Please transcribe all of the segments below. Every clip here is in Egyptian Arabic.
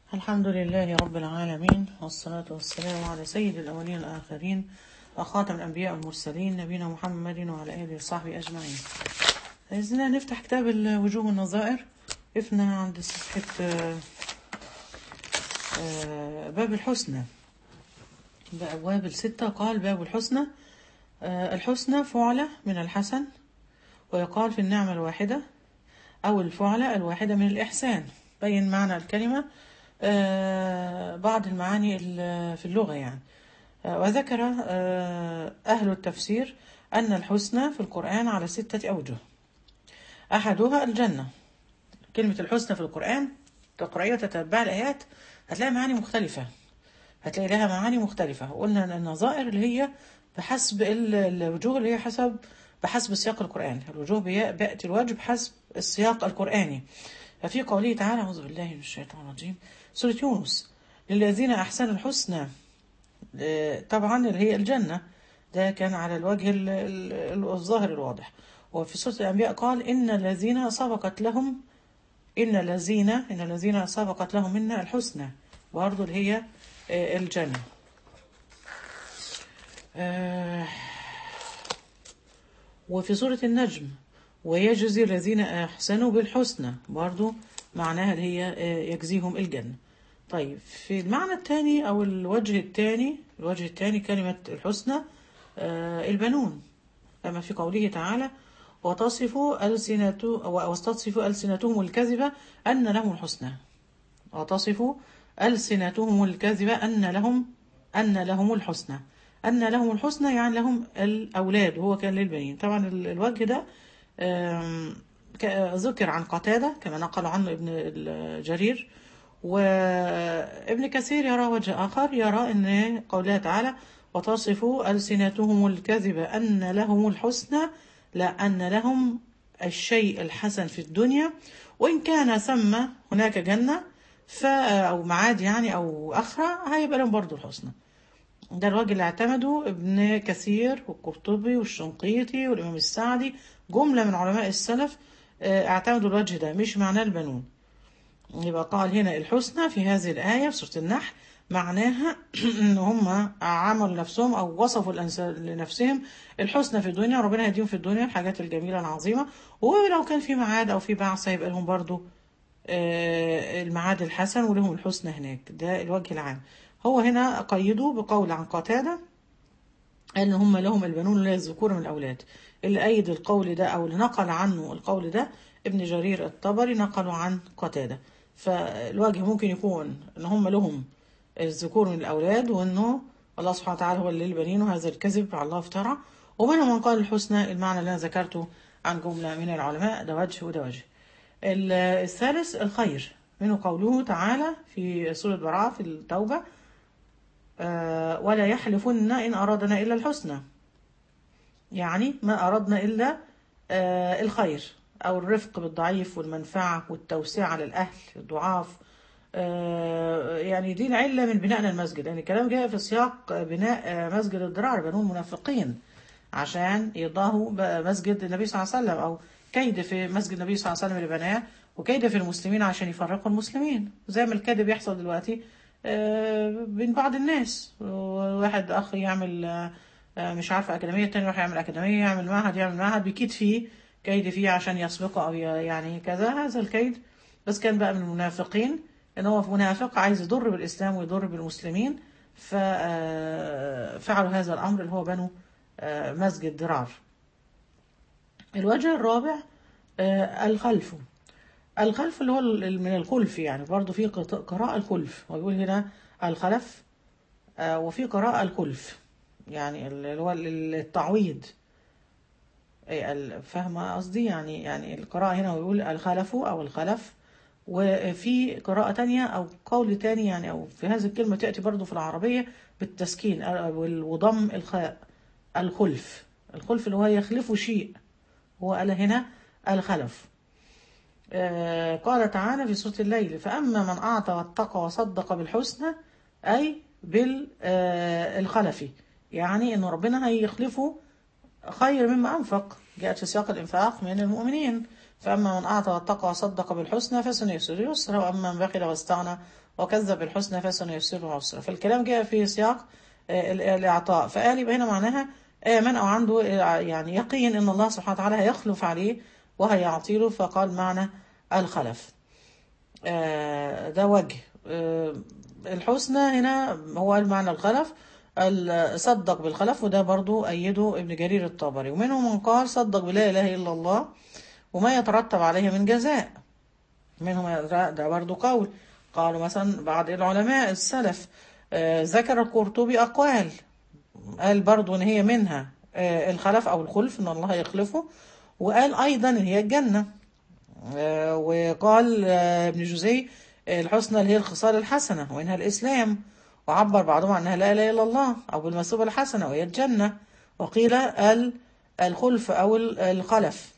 الحمد لله رب العالمين والصلاة والسلام على سيد الأولين والآخرين وخاتم الأنبياء والمرسلين نبينا محمد وعلى آله وصحبه أجمعين عايزين نفتح كتاب الوجوه والنظائر وقفنا عند صفحة آه، آه، باب الحسنى بأبواب الستة قال باب الحسنى آه، الحسنى فعلة من الحسن ويقال في النعمة الواحدة أو الفعلة الواحدة من الإحسان بين معنى الكلمة آه، بعض المعاني ال- في اللغة يعني آه، وذكر آه، أهل التفسير أن الحسنى في القرآن على ستة أوجه أحدها الجنة كلمة الحسنى في القرآن تقرأيها وتتبع الآيات هتلاقي معاني مختلفة هتلاقي لها معاني مختلفة وقلنا أن النظائر اللي هي بحسب ال- الوجوه اللي هي حسب بحسب سياق القرآن الوجوه بي- بيأتي الوجه بحسب السياق القرآني ففي قوله تعالى أعوذ بالله من الشيطان الرجيم سورة يونس للذين أحسنوا الحسنى آه، طبعا اللي هي الجنة ده كان على الوجه ال- ال- الظاهر الواضح وفي سورة الأنبياء قال إن الذين سبقت لهم إن الذين إن الذين سبقت لهم منا الحسنى برضه اللي هي آه، الجنة آه، وفي سورة النجم ويجزي الذين أحسنوا بالحسنى برضو معناها اللي هي آه، يجزيهم الجنة طيب في المعنى الثاني أو الوجه الثاني الوجه الثاني كلمة الحسنى آه، البنون كما في قوله تعالى وتصف ألسنة وتصف ألسنتهم الكذبة أن لهم الحسنى وتصف ألسنتهم الكذبة أن لهم أن لهم الحسنى أن لهم الحسنى يعني لهم الأولاد وهو كان للبنين طبعا ال- الوجه ده آم، ك- ذكر عن قتادة كما نقل عنه ابن الجرير وابن كثير يرى وجه آخر يرى أن قوله تعالى وتصف ألسنتهم الكذبة أن لهم الحسنى لا أن لهم الشيء الحسن في الدنيا وإن كان ثم هناك جنة ف أو معاد يعني أو أخرى هيبقى لهم برضو الحسنى ده الوجه اللي اعتمده ابن كثير والقرطبي والشنقيطي والإمام السعدي جملة من علماء السلف آه، اعتمدوا الوجه ده مش معناه البنون يبقى قال هنا الحسنى في هذه الآية في سورة النحل معناها ان هم عملوا نفسهم او وصفوا الأنس- لنفسهم الحسنى في الدنيا ربنا يهديهم في الدنيا الحاجات الجميلة العظيمة ولو كان في معاد او في بعث هيبقى لهم برضو آه، المعاد الحسن ولهم الحسنى هناك ده الوجه العام هو هنا قيدوا بقول عن قتادة أن هم لهم البنون لا الذكور من الأولاد اللي أيد القول ده أو اللي نقل عنه القول ده ابن جرير الطبري نقله عن قتادة فالوجه ممكن يكون أن هم لهم الذكور من الأولاد وأنه الله سبحانه وتعالى هو اللي للبنين وهذا الكذب على الله افترى ومنهم من قال الحسنى المعنى اللي أنا ذكرته عن جملة من العلماء ده وجه وده وجه ال- الثالث الخير منه قوله تعالى في سورة براءة في التوبة آه، ولا يحلفن إن أرادنا إلا الحسنى يعني ما أردنا إلا آه، الخير أو الرفق بالضعيف والمنفعة والتوسعة على الأهل الضعاف آه، يعني دي العلة من بنائنا المسجد يعني الكلام جاء في سياق بناء آه، مسجد الضرار بنو المنافقين عشان يضاهوا ب- مسجد النبي صلى الله عليه وسلم أو كيد في مسجد النبي صلى الله عليه وسلم اللي بناه وكيد في المسلمين عشان يفرقوا المسلمين زي ما الكيد بيحصل دلوقتي آه، بين بعض الناس واحد أخ يعمل آه، آه، مش عارفة أكاديمية التاني يروح يعمل أكاديمية يعمل معهد يعمل معهد بيكيد فيه كيد فيه عشان يسبقه أو ي- يعني كذا هذا الكيد بس كان بقى من المنافقين ان هو منافق عايز يضر بالاسلام ويضر بالمسلمين ففعلوا هذا الامر اللي هو بنوا آه، مسجد ضرار الوجه الرابع آه، الخلف الخلف اللي هو ال- من الخلف يعني برضو في قط- قراءة الخلف هو بيقول هنا الخلف آه، وفي قراءة الخلف يعني اللي هو ال- التعويض إيه ال- فاهمة قصدي يعني يعني القراءة هنا بيقول الخلف أو الخلف وفي قراءة تانية أو قول تاني يعني أو في هذه الكلمة تأتي برضو في العربية بالتسكين أو- وضم الخاء الخلف الخلف اللي هو يخلف شيء هو قال هنا الخلف آه، قال تعالى في سورة الليل فأما من أعطى واتقى وصدق بالحسنى أي بالخلف يعني إن ربنا هيخلفه خير مما أنفق جاءت في سياق الإنفاق من المؤمنين فأما من أعطى واتقى وصدق بالحسنى فسنيسره يسرا وأما من بخل واستغنى وكذب بالحسنى فسنيسره عسرا فالكلام جاء في سياق آه، ال- الإعطاء فقال يبقى هنا معناها آمن أو عنده آه، يعني يقين إن الله سبحانه وتعالى هيخلف عليه وهيعطي له فقال معنى الخلف آه، ده وجه آه، الحسنى هنا هو المعنى الخلف ال- صدق بالخلف وده برضو أيده ابن جرير الطبري ومنهم من قال صدق بلا إله إلا الله وما يترتب عليه من جزاء منهم ده برضو قول قالوا مثلا بعض العلماء السلف آه، ذكر القرطبي أقوال قال برضو إن هي منها آه، الخلف أو الخلف إن الله يخلفه وقال أيضا إن هي الجنة آه، وقال آه، ابن جوزي آه، الحسنى اللي هي الخصال الحسنة وإنها الإسلام وعبر بعضهم عنها لا إله إلا الله أو بالمثوبة الحسنة وهي الجنة وقيل ال- الخلف أو ال- الخلف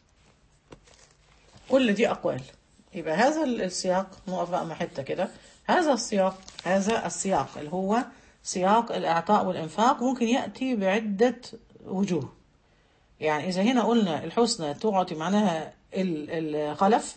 كل دي أقوال يبقى هذا السياق نقف بقى مع حتة كده هذا السياق هذا السياق اللي هو سياق الإعطاء والإنفاق ممكن يأتي بعدة وجوه يعني إذا هنا قلنا الحسنى تعطي معناها ال- الخلف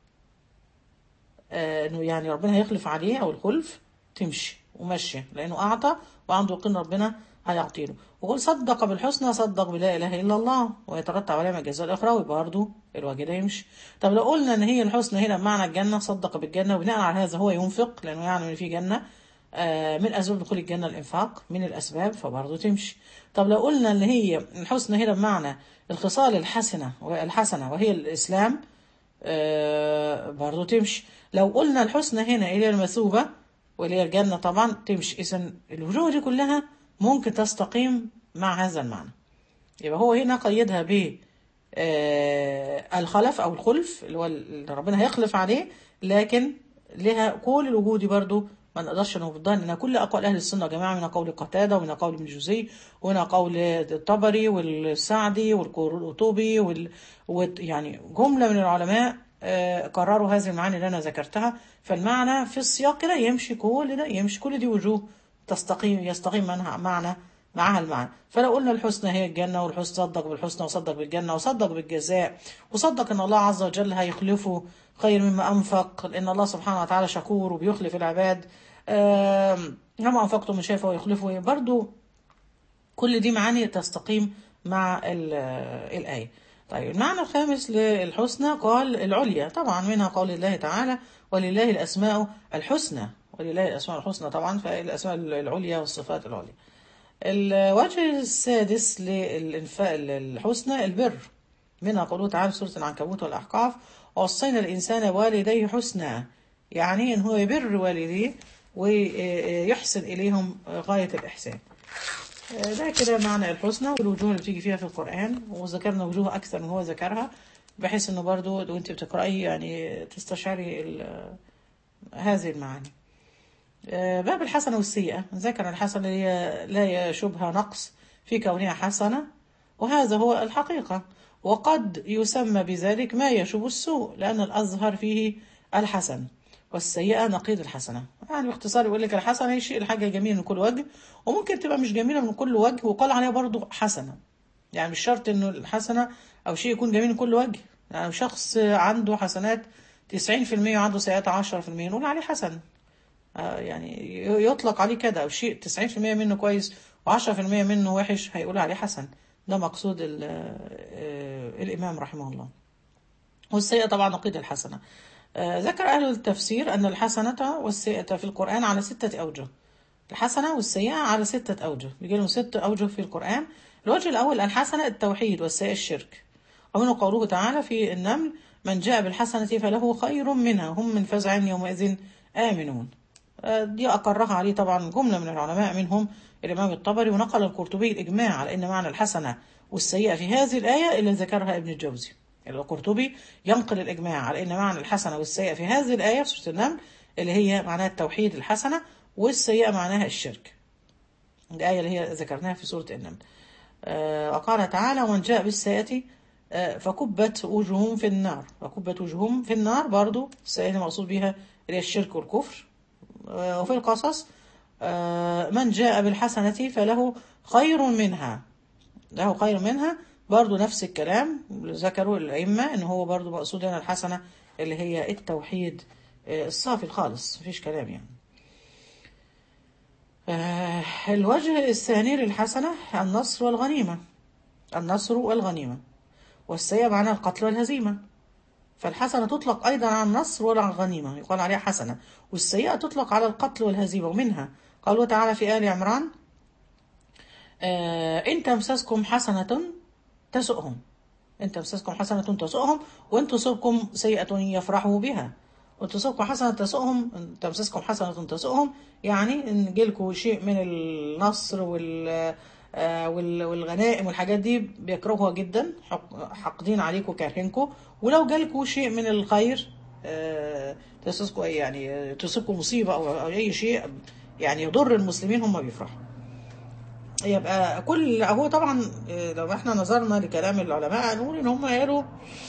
آه، انه يعني ربنا هيخلف عليه او الخلف تمشي وماشيه لانه اعطى وعنده يقين ربنا هيعطي له وقول صدق بالحسنى صدق بلا اله الا الله ويترتب عليها من الجزاء الاخروي برضه الوجه ده يمشي طب لو قلنا ان هي الحسنى هنا بمعنى الجنه صدق بالجنه وبناء على هذا هو ينفق لانه يعلم ان في جنه آه، من اسباب دخول الجنه الانفاق من الاسباب فبرضه تمشي طب لو قلنا ان هي الحسنى هنا بمعنى الخصال الحسنه الحسنه وهي الاسلام آه، برضو تمشي لو قلنا الحسنى هنا اللي هي المثوبة واللي هي الجنة طبعا تمشي إذا الوجوه دي كلها ممكن تستقيم مع هذا المعنى يبقى هو هنا قيدها ب آه، الخلف أو الخلف اللي هو اللي ربنا هيخلف عليه لكن لها كل الوجوه دي برضو ما نقدرش نفضها لأن كل أقوال أهل السنة يا جماعة من قول قتادة ومن قول ابن جوزي ومن قول الطبري والسعدي والقرطبي وال... وال... يعني جملة من العلماء آه، قرروا هذه المعاني اللي أنا ذكرتها فالمعنى في السياق كده يمشي كل ده يمشي كل دي وجوه تستقيم يستقيم منها معنى معها المعنى فلو قلنا الحسنى هي الجنة والحسنى صدق بالحسنى وصدق بالجنة وصدق بالجزاء وصدق ان الله عز وجل هيخلفه خير مما أنفق لأن الله سبحانه وتعالى شكور وبيخلف العباد آم، كما أنفقتم من شيء فهو يخلفه برضو كل دي معاني تستقيم مع ال- الآية طيب المعنى الخامس للحسنى قال العليا طبعا منها قول الله تعالى ولله الأسماء الحسنى ولله الأسماء الحسنى طبعا فالأسماء العليا والصفات العليا الوجه السادس للإنفاق الحسنى البر منها قوله تعالى في سورة العنكبوت والأحقاف ووصينا الإنسان والديه حسنى يعني إن هو يبر والديه ويحسن إليهم غاية الإحسان ده كده معنى الحسنى والوجوه اللي بتيجي فيها في القرآن وذكرنا وجوه أكثر من هو ذكرها بحيث إنه برضو وأنت بتقرأي يعني تستشعري ال- هذه المعاني آه، باب الحسنة والسيئة ذكر الحسنة اللي هي لا يشبه نقص في كونها حسنة وهذا هو الحقيقة وقد يسمى بذلك ما يشبه السوء لأن الأظهر فيه الحسن والسيئة نقيض الحسنة يعني باختصار يقول لك الحسنة هي شيء الحاجة جميلة من كل وجه وممكن تبقى مش جميلة من كل وجه وقال عليها برضو حسنة يعني مش شرط انه الحسنة او شيء يكون جميل من كل وجه يعني شخص عنده حسنات 90% وعنده سيئات 10% نقول عليه حسن آه، يعني يطلق عليه كده او شيء 90% منه كويس و10% منه وحش هيقول عليه حسن ده مقصود ال- آه، الامام رحمه الله والسيئة طبعا نقيض الحسنة آه، ذكر أهل التفسير أن الحسنة والسيئة في القرآن على ستة أوجه الحسنة والسيئة على ستة أوجه بيجي لهم ست أوجه في القرآن الوجه الأول الحسنة التوحيد والسيئة الشرك ومنه قوله تعالى في النمل من جاء بالحسنة فله خير منها هم من فزع يومئذ آمنون آه، دي أقرها عليه طبعا جملة من العلماء منهم الإمام الطبري ونقل القرطبي الإجماع على أن معنى الحسنة والسيئة في هذه الآية اللي ذكرها ابن الجوزي القرطبي ينقل الإجماع على أن معنى الحسنة والسيئة في هذه الآية في سورة النمل اللي هي معناها التوحيد الحسنة والسيئة معناها الشرك الآية اللي هي ذكرناها في سورة النمل آه، وقال تعالى ومن جاء بالسيئة آه، فكبت وجوههم في النار فكبت وجوههم في النار برضو السيئة المقصود بها اللي هي الشرك والكفر آه، وفي القصص آه، من جاء بالحسنة فله خير منها له خير منها برضو نفس الكلام ذكروا الأئمة إن هو برضو مقصود هنا الحسنة اللي هي التوحيد آه، الصافي الخالص مفيش كلام يعني آه، الوجه الثاني للحسنة النصر والغنيمة النصر والغنيمة والسيئة معناها القتل والهزيمة فالحسنة تطلق أيضا على النصر وعلى الغنيمة يقال عليها حسنة والسيئة تطلق على القتل والهزيمة ومنها قالوا تعالى في آل عمران آه إن تمسسكم حسنة تسؤهم إن تمسسكم حسنة تسؤهم وإن تصبكم سيئة يفرحوا بها وإن تصبكم حسنة تسؤهم إن تمسسكم حسنة تسؤهم يعني إن جيلكم شيء من النصر وال آه، وال- والغنائم والحاجات دي بيكرهوها جدا حق- حاقدين عليكم كارهينكم ولو جالكم شيء من الخير آه، تصيبكم يعني آه، تصيبكم مصيبة أو أو أي شيء يعني يضر المسلمين هم بيفرحوا يبقى كل هو طبعا آه، لو احنا نظرنا لكلام العلماء هنقول ان هم قالوا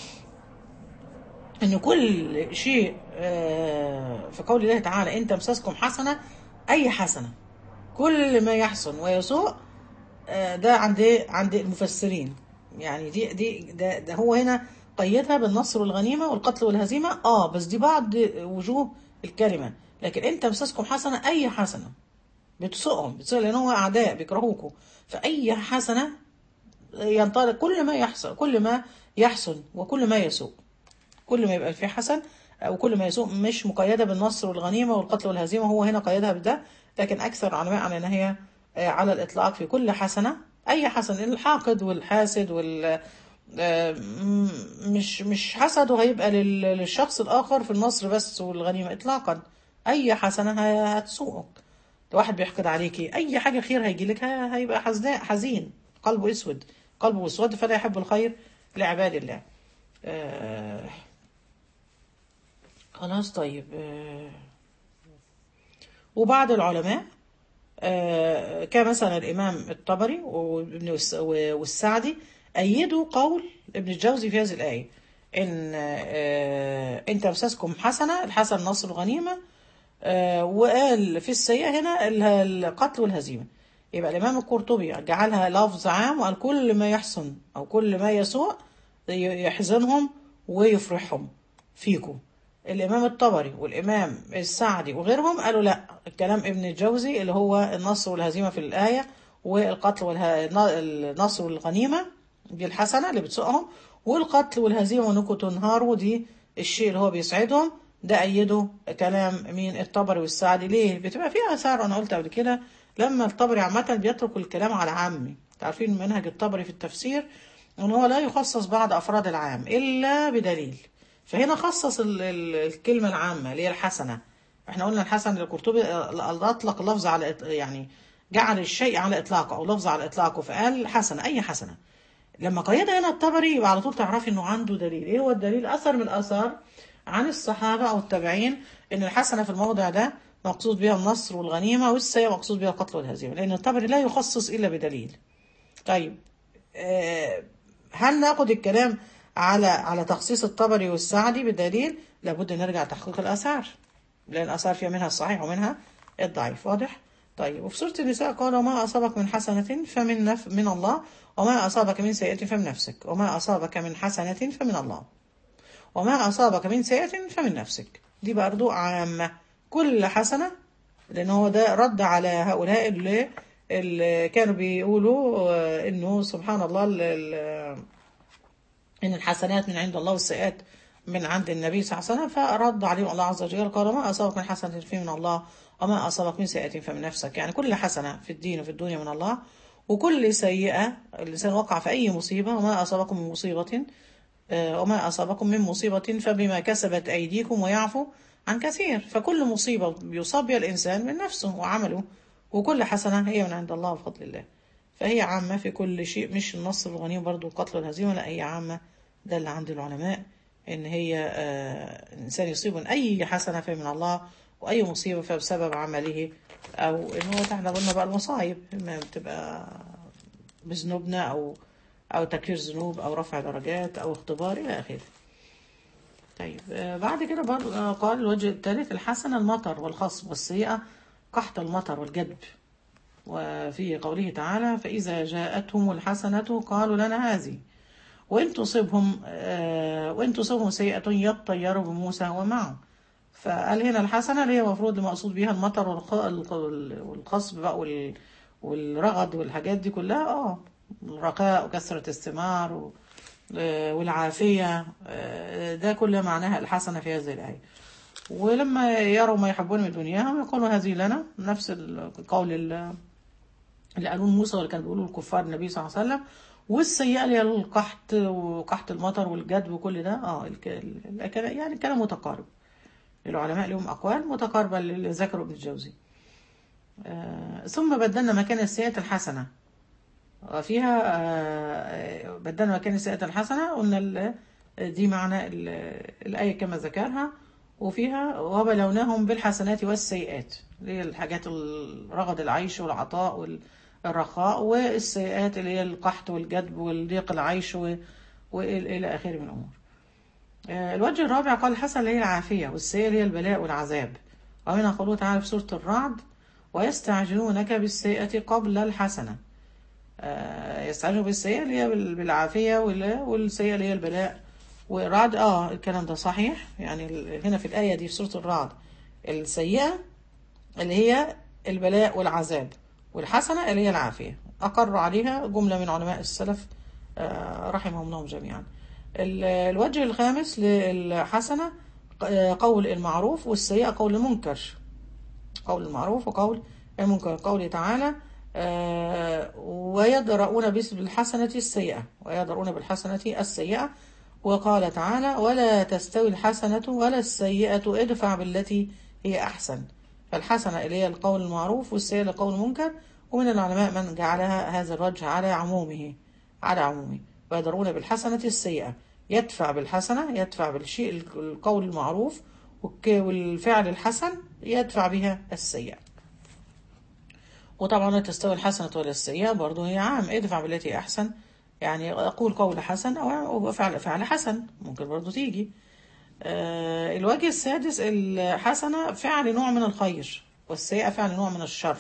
ان كل شيء آه، في قول الله تعالى ان تمسسكم حسنه اي حسنه كل ما يحسن ويسوء آه، ده عند عند المفسرين يعني دي دي ده, ده هو هنا قيدها بالنصر والغنيمه والقتل والهزيمه اه بس دي بعض وجوه الكلمه لكن ان تمسسكم حسنه اي حسنه بتسوقهم بتسوق لان هو اعداء بيكرهوكوا فاي حسنه ينطلق كل ما يحصل كل ما يحسن وكل ما يسوء كل ما يبقى فيه حسن او كل ما يسوء مش مقيده بالنصر والغنيمه والقتل والهزيمه هو هنا قيدها بده لكن اكثر العلماء على ان هي آه، على الاطلاق في كل حسنه اي حسن الحاقد والحاسد وال آه، م- مش مش حسده هيبقى لل- للشخص الاخر في النصر بس والغنيمه اطلاقا اي حسنه ه- هتسوقك واحد بيحقد عليكي اي حاجه خير هيجي لك هيبقى حزن حزين قلبه اسود قلبه اسود فلا يحب الخير لعباد الله آه خلاص طيب آه وبعض العلماء آه كمثلا الإمام الطبري وابن والس- والسعدي أيدوا قول ابن الجوزي في هذه الآية إن آه إن تمسسكم حسنة الحسن نصر الغنيمة آه وقال في السيئة هنا ال- القتل والهزيمة يبقى الإمام القرطبي جعلها لفظ عام وقال كل ما يحسن أو كل ما يسوء ي- يحزنهم ويفرحهم فيكم الإمام الطبري والإمام السعدي وغيرهم قالوا لا الكلام ابن الجوزي اللي هو النصر والهزيمة في الآية والقتل والنصر والغنيمة دي الحسنة اللي بتسوقهم والقتل والهزيمة وانكم تنهاروا دي الشيء اللي هو بيسعدهم ده أيده كلام مين الطبري والسعدي ليه بتبقى فيها آثار أنا قلت قبل كده لما الطبري عامة بيترك الكلام على عامي عارفين منهج الطبري في التفسير ان هو لا يخصص بعض افراد العام الا بدليل فهنا خصص ال- ال- الكلمه العامه اللي هي الحسنه احنا قلنا الحسن القرطبي آه، اطلق اللفظ على إط- يعني جعل الشيء على اطلاقه او لفظ على اطلاقه فقال حسنه اي حسنه لما قيدها هنا الطبري يبقى على طول تعرفي انه عنده دليل ايه هو الدليل اثر من الاثار عن الصحابه او التابعين ان الحسنه في الموضع ده مقصود بها النصر والغنيمه والسيئه مقصود بها القتل والهزيمه لان الطبري لا يخصص الا بدليل طيب آه، هل ناخد الكلام على على تخصيص الطبري والسعدي بدليل لابد نرجع تحقيق الآثار لأن الآثار فيها منها الصحيح ومنها الضعيف واضح طيب وفي سورة النساء قال وما أصابك من حسنة فمن نف من الله وما أصابك من سيئة فمن نفسك وما أصابك من حسنة فمن الله وما أصابك من سيئة فمن نفسك دي برضو عامة كل حسنة لأن هو ده رد على هؤلاء اللي, اللي كانوا بيقولوا آه، إنه سبحان الله ال- ال- إن الحسنات من عند الله والسيئات من عند النبي صلى الله عليه وسلم فرد عليهم الله عز وجل قال ما أصابك من حسنة فمن الله وما أصابك من سيئة فمن نفسك يعني كل حسنة في الدين وفي الدنيا من الله وكل سيئة الإنسان وقع في أي مصيبة وما أصابكم من مصيبة آه، وما أصابكم من مصيبة فبما كسبت أيديكم ويعفو عن كثير فكل مصيبة يصاب بها الإنسان من نفسه وعمله وكل حسنة هي من عند الله بفضل الله فهي عامة في كل شيء مش النصر الغنيم برضو القتل والهزيمة لا هي عامة ده اللي عند العلماء إن هي آه، الإنسان يصيب من أي حسنة فهي من الله وأي مصيبة فبسبب عمله أو إن هو احنا قلنا بقى المصايب إما بتبقى بذنوبنا أو أو تكفير ذنوب أو رفع درجات أو اختبار إلى آخره طيب آه، بعد كده برضه آه، قال الوجه الثالث الحسنة المطر والخصب والسيئة قحط المطر والجدب وفي قوله تعالى فإذا جاءتهم الحسنة قالوا لنا هذه وإن تصبهم آه، وإن تصبهم سيئة يطيروا بموسى ومعه فقال هنا الحسنة اللي هي المفروض المقصود بيها المطر والخ- الق- والقصب بقى وال- والرغد والحاجات دي كلها اه الرخاء وكثرة الثمار و- آه، والعافية آه، ده كل معناها الحسنة في هذه الآية ولما يروا ما يحبون من دنياهم يقولوا هذه لنا نفس القول ال- اللي قالوه موسى واللي كان بيقولوا الكفار النبي صلى الله عليه وسلم والسيئة اللي هي القحط وقحط المطر والجدب وكل ده اه الك- ال- الك- يعني كلام متقارب العلماء لهم أقوال متقاربة اللي ذكروا ابن الجوزي آه ثم بدلنا مكان السيئة الحسنة وفيها آه بدلنا مكان السيئة الحسنة قلنا ال- دي معنى ال- الآية كما ذكرها وفيها وبلوناهم بالحسنات والسيئات اللي هي الحاجات ال- رغد العيش والعطاء والرخاء والسيئات اللي هي القحط والجدب والضيق العيش و- وإلى آخره من الأمور آه، الوجه الرابع قال الحسن اللي هي العافية والسيئة اللي هي البلاء والعذاب ومنها قوله تعالى في سورة الرعد ويستعجلونك بالسيئة قبل الحسنة آه، يستعجلوا بالسيئة اللي هي بال- بالعافية وال- والسيئة اللي هي البلاء والرعد اه الكلام ده صحيح يعني ال- هنا في الآية دي في سورة الرعد السيئة اللي هي البلاء والعذاب والحسنة اللي هي العافية أقر عليها جملة من علماء السلف آه، رحمهم الله جميعا ال- الوجه الخامس للحسنة آه، قول المعروف والسيئة قول المنكر قول المعروف وقول المنكر قوله تعالى آه، ويدرؤون بس- بالحسنة السيئة ويدرؤون بالحسنة السيئة وقال تعالى ولا تستوي الحسنة ولا السيئة ادفع بالتي هي أحسن فالحسنة اللي هي القول المعروف والسيئة لقول المنكر ومن العلماء من جعلها هذا الوجه على عمومه على عمومه ويدرؤون بالحسنة السيئة يدفع بالحسنة يدفع بالشيء القول المعروف والك- والفعل الحسن يدفع بها السيئة وطبعا لا تستوي الحسنة ولا السيئة برضه هي عام ادفع بالتي أحسن يعني أقول قول حسن أو فعل فعل حسن ممكن برضه تيجي آه، الوجه السادس الحسنة فعل نوع من الخير والسيئة فعل نوع من الشر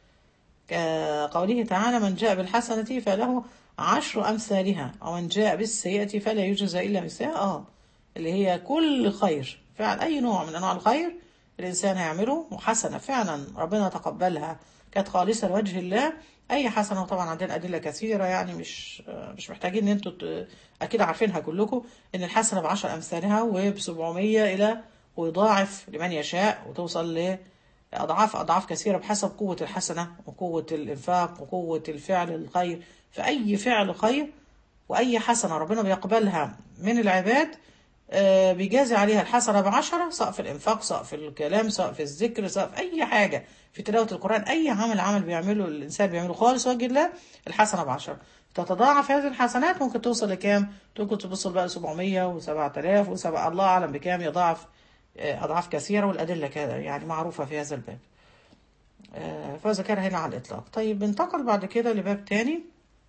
كقوله تعالى من جاء بالحسنة فله عشر أمثالها ومن جاء بالسيئة فلا يجزى إلا مثلها آه اللي هي كل خير فعل أي نوع من أنواع الخير الإنسان هيعمله وحسنة فعلا ربنا تقبلها كانت خالصة لوجه الله أي حسنة وطبعا عندنا أدلة كثيرة يعني مش مش محتاجين إن أنتوا ت- أكيد عارفينها كلكم إن الحسنة بعشر أمثالها وبسبعمية إلى ويضاعف لمن يشاء وتوصل لأضعاف أضعاف كثيرة بحسب قوة الحسنة وقوة الإنفاق وقوة الفعل الخير فأي فعل خير وأي حسنة ربنا بيقبلها من العباد آه، بيجازي عليها الحسنة بعشرة سواء في الإنفاق سواء في الكلام سواء في الذكر سواء في أي حاجة في تلاوة القرآن أي عمل عمل بيعمله الإنسان بيعمله خالص وجه الله الحسنة بعشرة تتضاعف هذه الحسنات ممكن توصل لكام؟ ممكن توصل بقى 700 و7000 وسبع الله أعلم بكام يضاعف آه، أضعاف كثيرة والأدلة كده يعني معروفة في هذا الباب آه، فذكرها هنا على الإطلاق طيب بنتقل بعد كده لباب تاني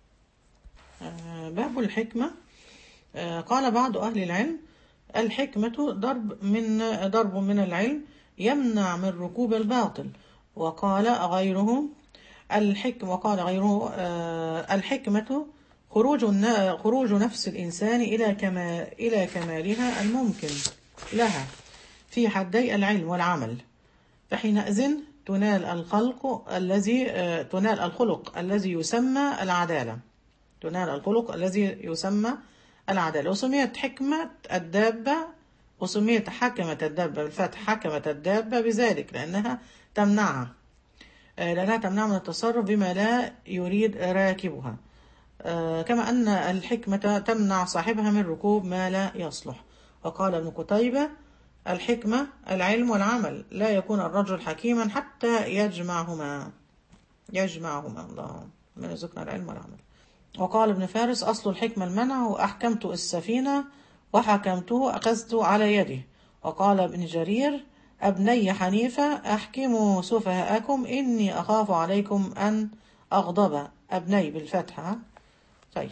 آه، باب الحكمة آه، قال بعض أهل العلم الحكمة ضرب من ضرب من العلم يمنع من ركوب الباطل وقال غيره الحكم وقال غيره آه، الحكمة خروج الن- خروج نفس الإنسان إلى كما إلى كمالها الممكن لها في حدي العلم والعمل فحينئذ تنال الخلق الذي آه، تنال الخلق الذي يسمى العدالة تنال الخلق الذي يسمى العدالة وسميت حكمة الدابة وسميت حكمة الدابة بالفتح حكمة الدابة بذلك لأنها تمنعها آه، لأنها تمنع من التصرف بما لا يريد راكبها آه، كما أن الحكمة تمنع صاحبها من ركوب ما لا يصلح وقال ابن قتيبة الحكمة العلم والعمل لا يكون الرجل حكيما حتى يجمعهما يجمعهما الله من يرزقنا العلم والعمل وقال ابن فارس أصل الحكمة المنع وأحكمت السفينة وحكمته أخذت على يده وقال ابن جرير أبني حنيفة أحكموا سفهاءكم إني أخاف عليكم أن أغضب أبني بالفتحة طيب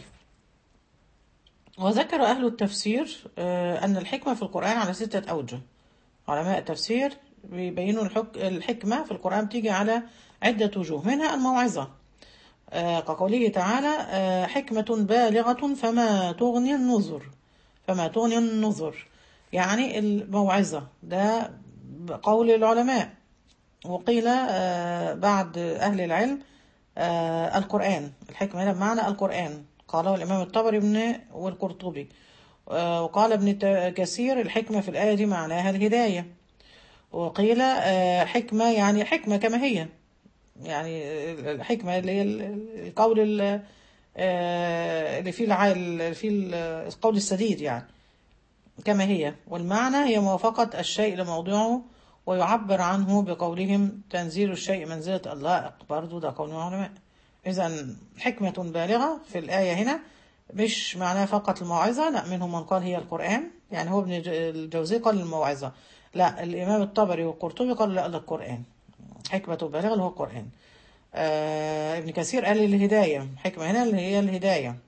وذكر أهل التفسير آه، أن الحكمة في القرآن على ستة أوجه علماء التفسير بيبينوا الحك... الحكمة في القرآن بتيجي على عدة وجوه منها الموعظة آه، كقوله تعالى آه، حكمة بالغة فما تغني النذر فما تغني النذر يعني الموعظة ده قول العلماء وقيل آه، بعد أهل العلم آه، القرآن الحكمة هنا بمعنى القرآن قاله الإمام الطبري ابن والقرطبي آه، وقال ابن ت- كثير الحكمة في الآية دي معناها الهداية وقيل آه، حكمة يعني حكمة كما هي يعني الحكمة اللي هي ال- القول ال- آه، اللي فيه الع- اللي فيه ال- القول السديد يعني كما هي والمعنى هي موافقة الشيء لموضعه ويعبر عنه بقولهم تنزيل الشيء منزلة اللائق برضو ده قول العلماء إذا حكمة بالغة في الآية هنا مش معناها فقط الموعظة لا منهم من قال هي القرآن يعني هو ابن الج- الجوزي قال الموعظة لا الإمام الطبري والقرطبي قالوا لا ده القرآن حكمة بالغة اللي هو القرآن آه ابن كثير قال الهداية حكمة هنا اللي هي الهداية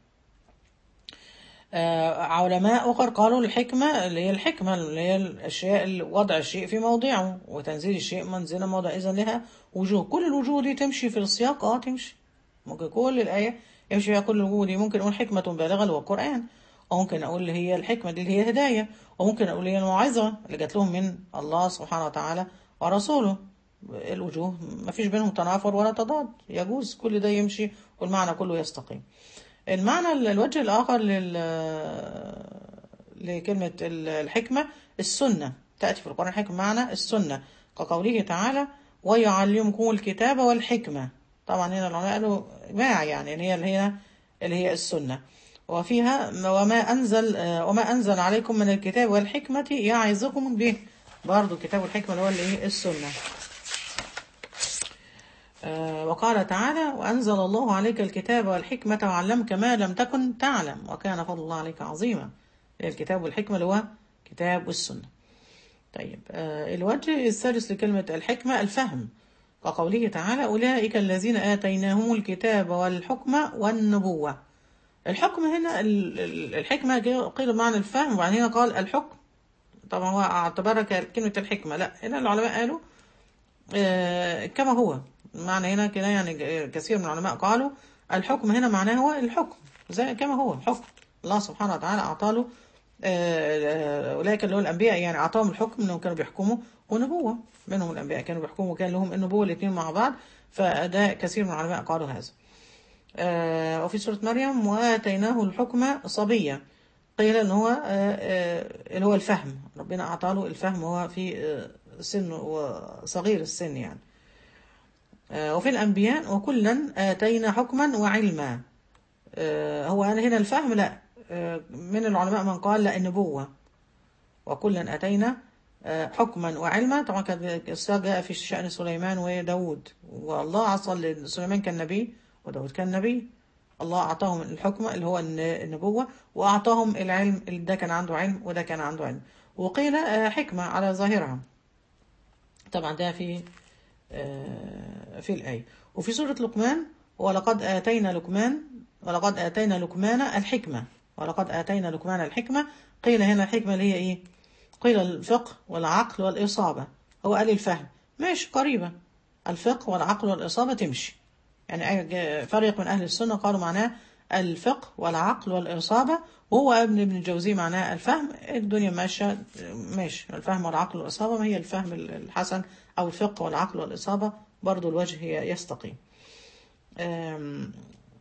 آه، علماء أخر قالوا الحكمة اللي هي الحكمة اللي هي الأشياء اللي وضع الشيء في موضعه وتنزيل الشيء منزل موضع إذا لها وجوه كل الوجوه دي تمشي في السياق اه تمشي ممكن كل الآية يمشي فيها كل الوجوه دي ممكن أقول حكمة بالغة اللي هو القرآن وممكن أقول اللي هي الحكمة دي اللي هي هداية وممكن أقول هي الموعظة اللي جات لهم من الله سبحانه وتعالى ورسوله الوجوه ما فيش بينهم تنافر ولا تضاد يجوز كل ده يمشي والمعنى كله يستقيم المعنى الوجه الآخر لل لكلمة الحكمة السنة تأتي في القرآن الحكمة معنى السنة كقوله تعالى ويعلمكم الكتاب والحكمة طبعا هنا العلماء قالوا إجماع يعني اللي هي اللي هي اللي هي السنة وفيها وما أنزل وما أنزل عليكم من الكتاب والحكمة يعظكم به برضو الكتاب والحكمة اللي هو الإيه السنة آه، وقال تعالى وأنزل الله عليك الكتاب والحكمة وعلمك ما لم تكن تعلم وكان فضل الله عليك عظيما الكتاب والحكمة اللي هو كتاب والسنة طيب آه، الوجه الثالث لكلمة الحكمة الفهم وقوله تعالى أولئك الذين آتيناهم الكتاب والحكمة والنبوة الحكم هنا ال- ال- الحكمة جاء- قيل بمعنى الفهم وبعدين هنا قال الحكم طبعا هو اعتبرها كلمة الحكمة لا هنا العلماء قالوا آه، كما هو معنى هنا كده يعني ج- كثير من العلماء قالوا الحكم هنا معناه هو الحكم زي كما هو حكم الله سبحانه وتعالى أعطى له آه، آه، أولئك اللي هو الأنبياء يعني أعطاهم الحكم أنهم كانوا بيحكموا ونبوة منهم الأنبياء كانوا بيحكموا وكان لهم النبوة الاثنين مع بعض فده كثير من العلماء قالوا هذا آه، وفي سورة مريم وآتيناه الحكم صبيا قيل ان هو آه، آه، اللي هو الفهم ربنا اعطى له الفهم وهو في آه، سن وصغير السن يعني آه، وفي الانبياء وكلا اتينا حكما وعلما آه، هو أنا هنا الفهم لا آه، من العلماء من قال لا النبوة وكلا اتينا آه، حكما وعلما طبعا كان السياق جاء في شأن سليمان وداود والله عصى سليمان كان نبي وداود كان نبي الله أعطاهم الحكم اللي هو الن- النبوة وأعطاهم العلم اللي ده كان عنده علم وده كان عنده علم وقيل آه، حكمة على ظاهرها طبعا ده في آه، في الآية وفي سورة لقمان ولقد آتينا لقمان ولقد آتينا لقمان الحكمة ولقد آتينا لقمان الحكمة قيل هنا الحكمة اللي هي إيه قيل الفقه والعقل والإصابة هو قال الفهم ماشي قريبة الفقه والعقل والإصابة تمشي يعني أي- فريق من أهل السنة قالوا معناه الفقه والعقل والإصابة وهو ابن ابن الجوزي معناه الفهم الدنيا ماشية ماشي الفهم والعقل والإصابة ما هي الفهم الحسن أو الفقه والعقل والإصابة برضو الوجه هي يستقيم أم،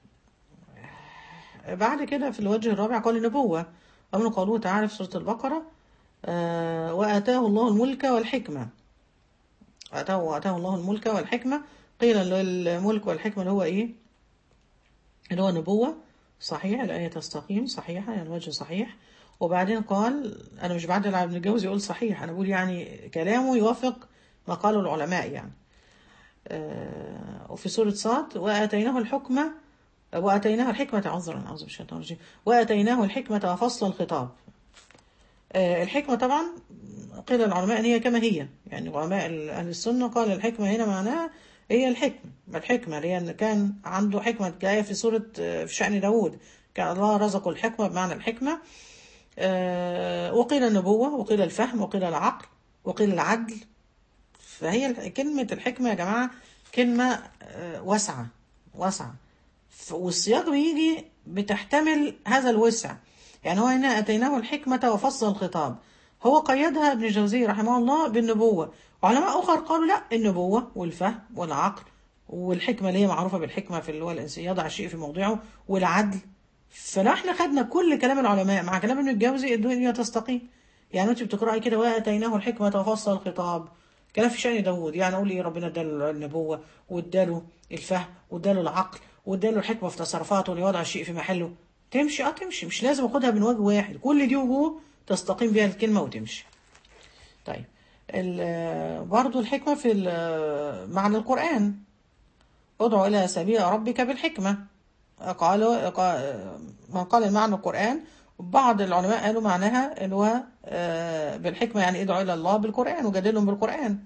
بعد كده في الوجه الرابع قال النبوة ومن قوله تعالى في سورة البقرة آه، وآتاه الله الملك والحكمة آتاه وآتاه الله الملك والحكمة قيل اللي هو الملك والحكمة اللي هو إيه اللي هو نبوة صحيح الآية تستقيم صحيحة يعني الوجه صحيح وبعدين قال أنا مش بعدل على ابن الجوزي يقول صحيح أنا بقول يعني كلامه يوافق ما قاله العلماء يعني آه، وفي سورة صاد وآتيناه الحكمة وآتيناه الحكمة عذرا أعوذ بالشيطان الرجيم وآتيناه الحكمة وفصل الخطاب آه، الحكمة طبعا قيل العلماء أن هي كما هي يعني علماء أهل السنة قال الحكمة هنا معناها هي الحكمة الحكمة لأن كان عنده حكمة جاية في سورة آه، في شأن داود كان الله رزقه الحكمة بمعنى الحكمة آه، وقيل النبوة وقيل الفهم وقيل العقل وقيل العدل فهي ال- كلمة الحكمة يا جماعة كلمة آه، واسعة واسعة ف- والسياق بيجي بتحتمل هذا الوسع يعني هو هنا أتيناه الحكمة وفصل الخطاب هو قيدها ابن الجوزي رحمه الله بالنبوة وعلماء أخر قالوا لا النبوة والفهم والعقل والحكمة اللي هي معروفة بالحكمة في اللي هو الإنسان يضع الشيء في موضعه والعدل فلو احنا خدنا كل كلام العلماء مع كلام ابن الجوزي الدنيا تستقيم يعني انت بتقراي كده واتيناه الحكمه وفصل الخطاب كلام في شان داوود يعني اقول ايه ربنا اداله النبوه واداله الفهم واداله العقل واداله الحكمه في تصرفاته ليوضع الشيء في محله تمشي اه تمشي مش لازم اخدها من وجه واحد كل دي وجوه تستقيم بها الكلمه وتمشي طيب ال- برضو الحكمه في ال- معنى القران ادعو إلى سبيل ربك بالحكمة قالوا قا- من قال المعنى القرآن بعض العلماء قالوا معناها اللي هو آه، بالحكمة يعني ادعو إلى الله بالقرآن وجادلهم بالقرآن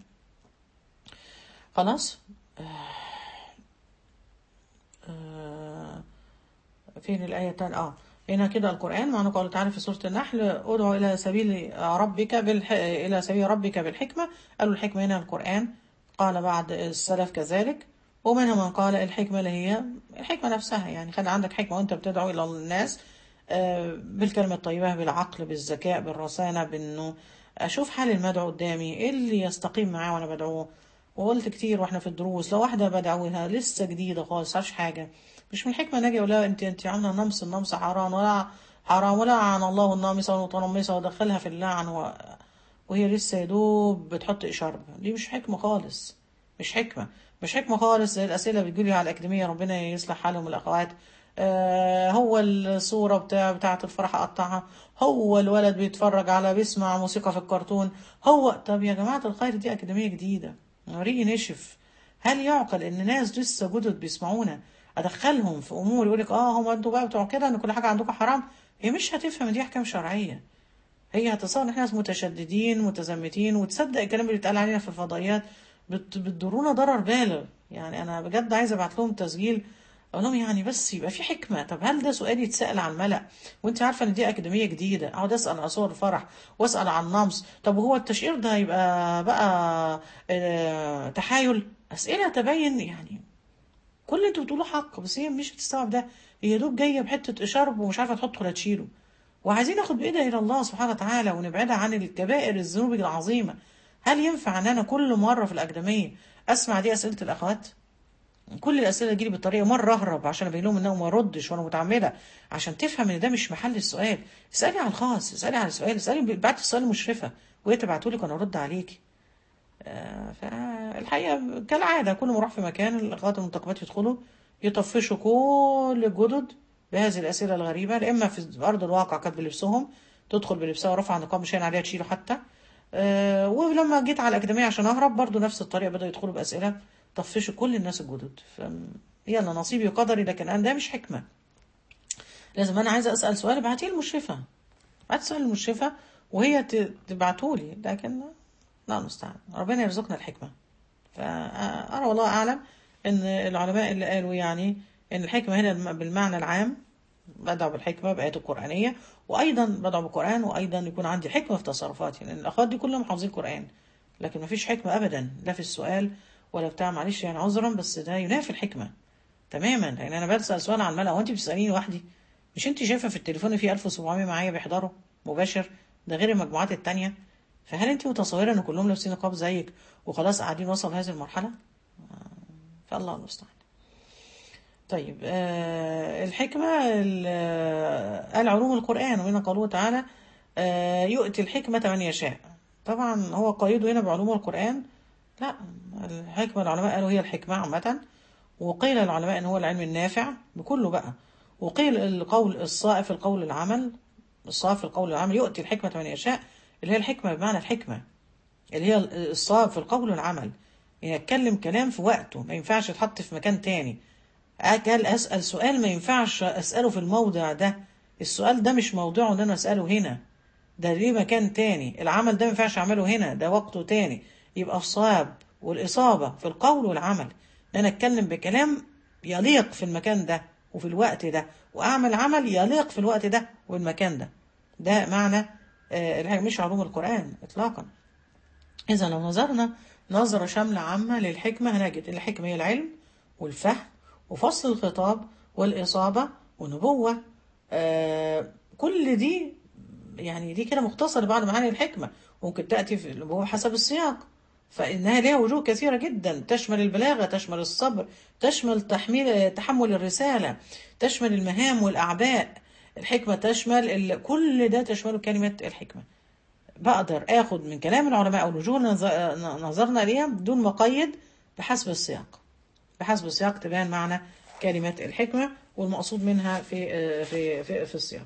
خلاص آه، فين الآية التانية اه هنا كده القرآن معنى قوله تعالى في سورة النحل ادعو إلى سبيل ربك بالح... إلى سبيل ربك بالحكمة قالوا الحكمة هنا القرآن قال بعض السلف كذلك ومنهم من قال الحكمة اللي هي الحكمة نفسها يعني خلي عندك حكمة وانت بتدعو إلى الناس آه، بالكلمة الطيبة بالعقل بالذكاء بالرصانة بأنه أشوف حال المدعو قدامي إيه اللي يستقيم معاه وأنا بدعوه وقلت كتير واحنا في الدروس لو واحدة بدعوها لسه جديدة خالص عارفش حاجة مش من الحكمة نجي ولا انت انت عاملة نمص النمص حرام ولا حرام ولا عن الله النامصة والمتنمصة ودخلها في اللعن و... وهي لسه يا دوب بتحط إشارة دي مش حكمة خالص مش حكمة مش حكمة خالص زي الأسئلة اللي بتجيلي على الأكاديمية ربنا يصلح حالهم الأخوات آه هو الصورة بتاع بتاعة الفرح أقطعها هو الولد بيتفرج على بيسمع موسيقى في الكرتون هو طب يا جماعة الخير دي أكاديمية جديدة ريقي نشف هل يعقل إن ناس لسه جدد بيسمعونا أدخلهم في أمور يقولك آه هم أنتوا بقى بتوع كده إن كل حاجة عندكم حرام هي مش هتفهم إن دي أحكام شرعية هي هتصور ان احنا ناس متشددين متزمتين وتصدق الكلام اللي بيتقال علينا في الفضائيات بت- بتضرونا ضرر بالغ يعني انا بجد عايزه ابعت لهم تسجيل اقول لهم يعني بس يبقى في حكمه طب هل ده سؤال يتسال على الملأ وانت عارفه ان دي اكاديميه جديده اقعد اسال عن صور الفرح واسال عن نمص طب وهو التشقير ده يبقى بقى آه، تحايل اسئله تبين يعني كل اللي انتوا بتقولوه حق بس هي مش بتستوعب ده هي يا دوب جايه بحته اشارب ومش عارفه تحطه ولا تشيله وعايزين ناخد بايدها الى الله سبحانه وتعالى ونبعدها عن الكبائر الذنوب العظيمه هل ينفع ان انا كل مره في الاكاديميه اسمع دي اسئله الاخوات كل الاسئله اللي تجيلي بالطريقه مره اهرب عشان ابين لهم ان انا ما اردش وانا متعمده عشان تفهم ان ده مش محل السؤال اسالي على الخاص اسالي على السؤال اسالي بعت السؤال مشرفه وهي تبعته لك وانا ارد عليكي آه، فالحقيقه كالعاده كل ما اروح في مكان الاخوات المنتقبات يدخلوا يطفشوا كل الجدد بهذه الاسئله الغريبه لا اما في ارض الواقع كانت بلبسهم تدخل بلبسها ورفع نقاب مش هين عليها تشيله حتى آه، ولما جيت على الاكاديميه عشان اهرب برضو نفس الطريقه بداوا يدخلوا باسئله طفشوا كل الناس الجدد ف يلا نصيبي وقدري لكن انا ده مش حكمه لازم انا عايزه اسال سؤال ابعتيه المشرفه بعت سؤال المشرفه وهي ت- تبعتولي لكن لا المستعان ربنا يرزقنا الحكمه فأرى والله أعلم أن العلماء اللي قالوا يعني أن الحكمة هنا بالمعنى العام بدعو بالحكمة بآيات القرآنية وأيضا بدعو بالقرآن وأيضا يكون عندي حكمة في تصرفاتي لأن الأخوات دي كلهم حافظين القرآن لكن ما فيش حكمة أبدا لا في السؤال ولا بتاع معلش يعني عذرا بس ده ينافي الحكمة تماما لأن أنا بسأل سؤال عن الملأ وأنت بتسأليني لوحدي مش أنت شايفة في التليفون في 1700 معايا بيحضروا مباشر ده غير المجموعات التانية فهل أنت متصورة إن كلهم لابسين نقاب زيك وخلاص قاعدين وصل هذه المرحلة؟ فالله المستعان طيب آه الحكمة ال- آه، قال علوم القرآن ومنها قوله تعالى آه يؤتي الحكمة من يشاء طبعا هو قيده هنا بعلوم القرآن لا الحكمة العلماء قالوا هي الحكمة عامة وقيل العلماء ان هو العلم النافع بكله بقى وقيل القول الصائب في القول العمل الصائب في القول العمل يؤتي الحكمة من يشاء اللي هي الحكمة بمعنى الحكمة اللي هي الصواب في القول والعمل يعني اتكلم كلام في وقته ما ينفعش يتحط في مكان تاني قال اسال سؤال ما ينفعش اساله في الموضع ده السؤال ده مش موضوعه ان انا اساله هنا ده ليه مكان تاني العمل ده ما ينفعش اعمله هنا ده وقته تاني يبقى الصواب والاصابه في القول والعمل ان انا اتكلم بكلام يليق في المكان ده وفي الوقت ده واعمل عمل يليق في الوقت ده والمكان ده ده معنى آه، الحاجة مش علوم القرآن إطلاقا إذا لو نظرنا نظرة شاملة عامة للحكمة هنجد إن الحكمة هي العلم والفهم وفصل الخطاب والإصابة ونبوة آه كل دي يعني دي كده مختصر بعض معاني الحكمة ممكن تأتي في النبوة حسب السياق فإنها لها وجوه كثيرة جدا تشمل البلاغة تشمل الصبر تشمل تحميل تحمل الرسالة تشمل المهام والأعباء الحكمة تشمل ال... كل ده تشمله كلمة الحكمة بقدر اخد من كلام العلماء او وجوه نظ- نظرنا ليها بدون مقيد بحسب السياق بحسب السياق تبان معنى كلمة الحكمة والمقصود منها في في في, في السياق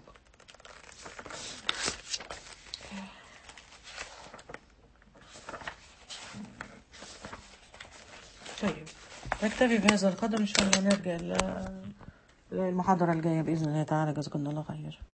طيب نكتفي بهذا القدر إن شاء الله نرجع ل- للمحاضرة الجاية بإذن الله تعالى جزاكم الله خير